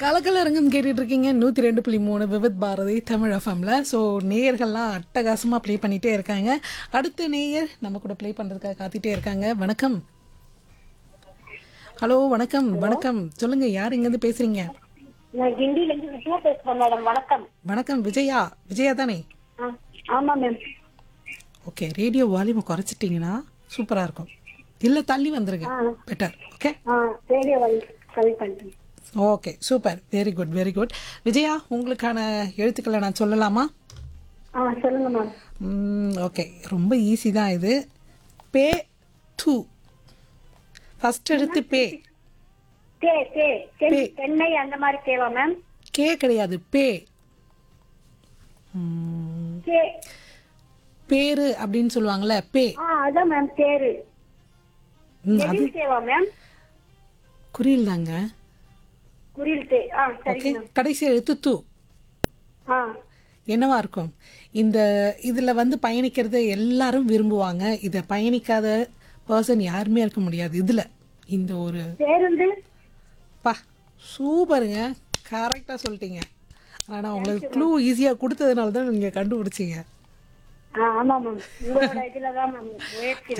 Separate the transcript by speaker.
Speaker 1: கலக்கல அரங்கம் கேட்டுட்டு இருக்கீங்க நூற்றி ரெண்டு புள்ளி மூணு விவித் பாரதி தமிழ் எஃப்எம்ல ஸோ நேயர்கள்லாம் அட்டகாசமாக ப்ளே பண்ணிகிட்டே இருக்காங்க அடுத்த நேயர் நம்ம கூட ப்ளே பண்ணுறதுக்காக காத்திட்டே இருக்காங்க வணக்கம் ஹலோ வணக்கம் வணக்கம் சொல்லுங்க யார் இங்கேருந்து பேசுறீங்க
Speaker 2: நான் கிண்டில இருந்து விஜயா பேசுறேன் மேடம் வணக்கம்
Speaker 1: வணக்கம் விஜயா விஜயா தானே
Speaker 2: ஆ, ஆமா மேம்
Speaker 1: ஓகே ரேடியோ வால்யூமை குறைச்சிட்டிங்கன்னா சூப்பராக இருக்கும் இல்லை தள்ளி வந்துருங்க பெட்டர் ஓகே
Speaker 2: ஆ ரேடியோ வந்து கவி பண்ணிட்டேன்
Speaker 1: okay super very good very good Vijaya உங்களுக்கான எழுத்துக்களை நான் சொல்லலாமா
Speaker 2: ஆ சொல்லுங்க மேம்
Speaker 1: ஓகே ரொம்ப ஈஸி தான் இது பே து ஃபர்ஸ்ட் எழுத்து பே
Speaker 2: தே தே தென் தென்னை அந்த மாதிரி தேவா மேம்
Speaker 1: கே கிடையாது பே ம்,
Speaker 2: தே
Speaker 1: பேரு அப்படின்னு சொல்லுவாங்கல்ல பே
Speaker 2: ஆ அதான் மேம் தேரு
Speaker 1: ம், அது
Speaker 2: எதில் தேவா மேம்
Speaker 1: குறியில் தாங்க
Speaker 2: குரில் தே ஆ சரி
Speaker 1: ஓகே கடைசி எழுத்து து
Speaker 2: ஆ
Speaker 1: என்னவா இருக்கும் இந்த இதில் வந்து பயணிக்கிறது எல்லாரும் விரும்புவாங்க இதை பயணிக்காத பர்சன் யாருமே இருக்க முடியாது இதில் இந்த ஒரு
Speaker 2: பேருந்து
Speaker 1: பா சூப்பருங்க கரெக்டாக சொல்லிட்டீங்க ஆனால் உங்களுக்கு க்ளூ ஈஸியாக கொடுத்ததுனால தான் நீங்கள் கண்டுபிடிச்சிங்க
Speaker 2: ஆ ஆமா மேம் உங்களோட இதுல தான் மேம் முயற்சி